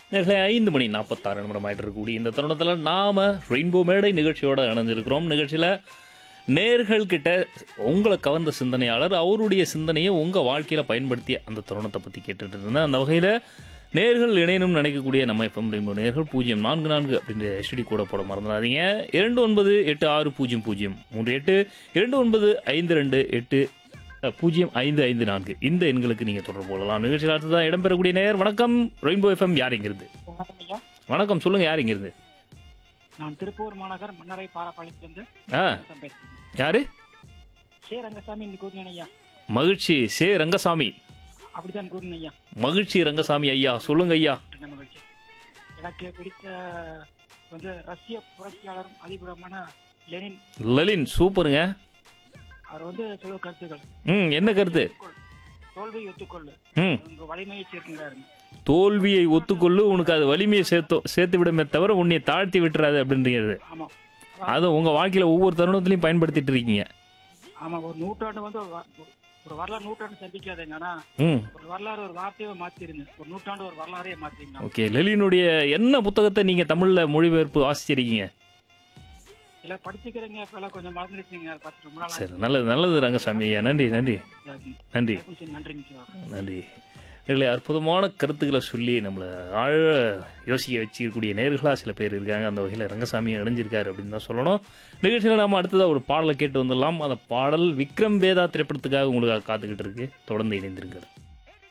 நேரத்தில் ஐந்து மணி நாற்பத்தாறு நிமிடம் ஆயிட்டு இருக்கக்கூடிய இந்த தருணத்தில் நாம ரெயின்போ மேடை நிகழ்ச்சியோட இணைஞ்சிருக்கிறோம் நிகழ்ச்சியில் நேர்கள் கிட்ட உங்களை கவர்ந்த சிந்தனையாளர் அவருடைய சிந்தனையை உங்கள் வாழ்க்கையில் பயன்படுத்திய அந்த தருணத்தை பற்றி கேட்டுட்டு இருந்தேன் அந்த வகையில் நேர்கள் இணையணும்னு நினைக்கக்கூடிய நம்ம எஃப்எம் ரெயின்போ நேர்கள் பூஜ்ஜியம் நான்கு நான்கு அப்படின்ற எஸ்டி கூட போட மறந்துடாதீங்க இரண்டு ஒன்பது எட்டு ஆறு பூஜ்ஜியம் பூஜ்ஜியம் மூன்று எட்டு இரண்டு ஒன்பது ஐந்து ரெண்டு எட்டு அஹ், பூஜ்ஜியம் ஐந்து ஐந்து நான்கு இந்த எண்களுக்கு நீங்கள் தொடர்பு கொள்ளலாம் நிகழ்ச்சியில் அடுத்ததான் இடம்பெறக்கூடிய நேர் வணக்கம் ரெயின்போ எஃப்எம் யார் இங்கிருந்து வணக்கம் ஐயா வணக்கம் சொல்லுங்க யார் இங்கிருந்து நான் திருப்பூர் மாநகர் மன்னரை பாரப்பாளையத்திலிருந்து ஆ பேசுறேன் யாரு சே ரங்கசாமி இந்த கூறினேன் ஐயா மகிழ்ச்சி சே ரங்கசாமி அப்படித்தான் கூறினேன் ஐயா மகிழ்ச்சி ரங்கசாமி ஐயா சொல்லுங்க ஐயா என்ன மகிழ்ச்சி எனக்கு பிடித்த வந்து ரஷ்ய புரட்சியாளரும் அதிபருமான லெனின் லலின் சூப்பருங்க அவர் வந்து சொல்ல கருத்துக்கள் ம் என்ன கருத்து தோல்வி ஒத்துக்கொள்ளு ம் உங்க வலிமையை சேர்க்கிறாருங்க தோல்வியை ஒத்துக்கொள்ளு உனக்கு அது வலிமையை சேர்த்தோ சேர்த்து விடுமே தவிர உன்னை தாழ்த்தி விட்டுறாது அப்படின்றது ஆமா அதை உங்க வாழ்க்கையில ஒவ்வொரு தருணத்திலையும் பயன்படுத்திட்டு இருக்கீங்க ஆமா ஒரு நூற்றாண்டு வந்து ஒரு வ- ஒரு வரலாறு நூற்றாண்டு சந்திக்காதுங்க ஆனா ம் ஒரு வரலாறு ஒரு வார்த்தையை மாத்திருங்க ஒரு நூற்றாண்டு ஒரு வரலாறையே மாத்திருங்க ஓகே லலினுடைய என்ன புத்தகத்தை நீங்க தமிழ்ல மொழிபெயர்ப்பு வாசிச்சிருக்கீங்க இல்ல படிச்சுக்கிறீங்க இப்ப எல்லாம் கொஞ்சம் மறந்துருக்கீங்க அதை பார்த்து ரொம்ப நாள் சரி நல்லது நல்லது ரங்கசாமி ஐயா நன்றி நன்றி ஆச்சு. நன்றி கொஞ்சம் நன்றிங்க சார் நன்றி இல்லை அற்புதமான கருத்துக்களை சொல்லி நம்மளை ஆழ யோசிக்க வச்சிக்கக்கூடிய நேர்களாக சில பேர் இருக்காங்க அந்த வகையில் ரங்கசாமி இணைஞ்சிருக்காரு அப்படின்னு தான் சொல்லணும் நிகழ்ச்சியில் நாம் அடுத்ததாக ஒரு பாடலை கேட்டு வந்துடலாம் அந்த பாடல் விக்ரம் வேதா திரைப்படத்துக்காக உங்களுக்காக காத்துக்கிட்டு இருக்கு தொடர்ந்து இணைந்திருங்கள்